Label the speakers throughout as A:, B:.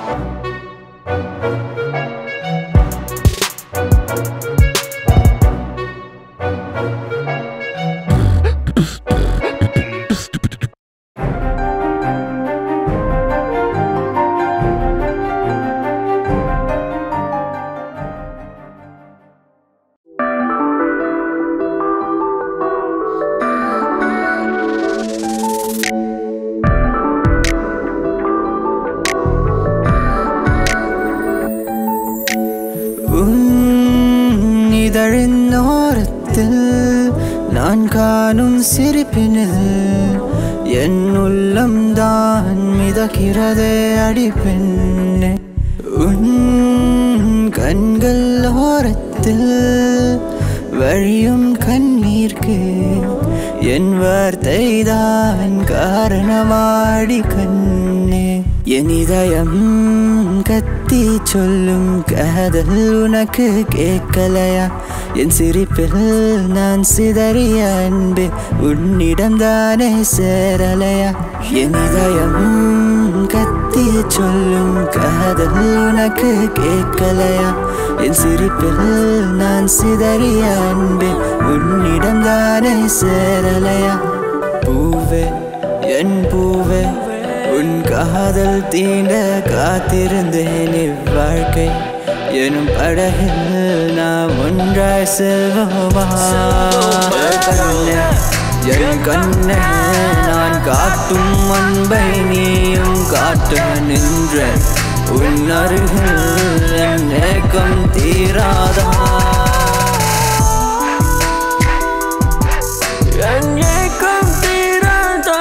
A: உன் இதழின் ஓரத்தில் நான் காணும் சிரிப்பினில் என் உள்ளம் தான் மிதக்கிறதே அடிப்பெண்ணே உன் கண்கள் ஓரத்தில் வழியும் கண்ணீர்க்கு என் வார்த்தை தான் காரணமாடி கண்ணே என் இதயம் கத்தி சொல்லும் காதல் உனக்கு கேட்கலையா என் சிரிப்பில் நான் சிதறிய அன்பே உன்னிடம் தானே சேரலையா என் இதயம் கத்தி சொல்லும் காதல் உனக்கு கேட்கலையா என் சிரிப்பில் நான் சிதறிய அன்பே உன்னிடம் தானே சேரலையா பூவே என் பூவே உன் காதல் தீண்ட காத்திருந்தேன் இவ்வாழ்க்கை எனும் படகில் நாம் ஒன்றாய் செல்வோமா கண்ணே, என் கண்ணே நான் காட்டும் அன்பை நீயும் காட்ட நின்ற உன் அருகில் என் ஏக்கம் தீராதா என் ஏக்கம் தீராதா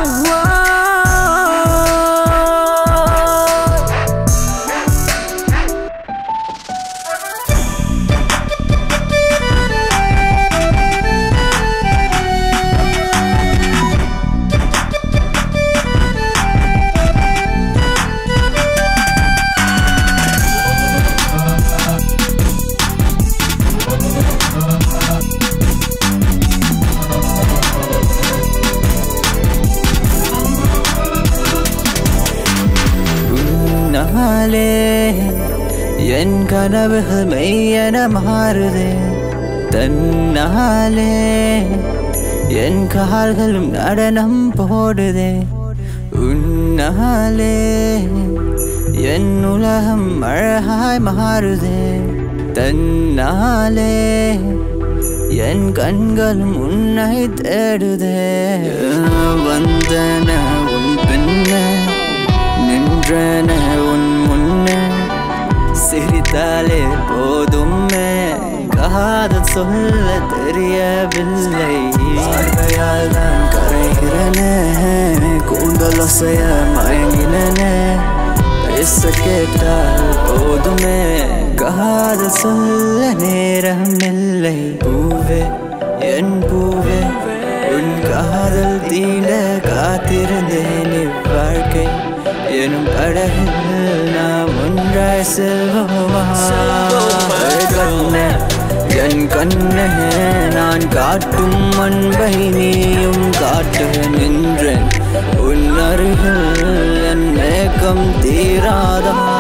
A: உன்னாலே என் கனவுகள் மெய்யென மாறுதே தன்னாலே என் கால்களும் நடனம் போடுதே உன்னாலே என் உலகம் அழகாய் மாறுதே தன்னாலே என் கண்களும் உன்னை தேடுதே வந்தன உன் பின்ன நின்றன உன் முன்ன சிரித்தாலே போதுமே காதல் சொல்ல தெரியவில்லை பார்வையால் நான் கரைகிறன கூந்தல் ஒசைய மயங்கினன பேச கேட்டால் போதுமே காதல் சொல்ல நேரம் இல்லை பூவே என் பூவே உன் காதல் தீண்ட காத்திருந்தேன் இவ்வாழ்க்கை எனும் படகில் நாம் ஒன்றாய் செல்வோமா கண்ணே என் கண்ணே நான் காட்டும் அன்பை நீயும் காட்ட நின்றேன் உன் அருகில் என் மேகம் தீராதா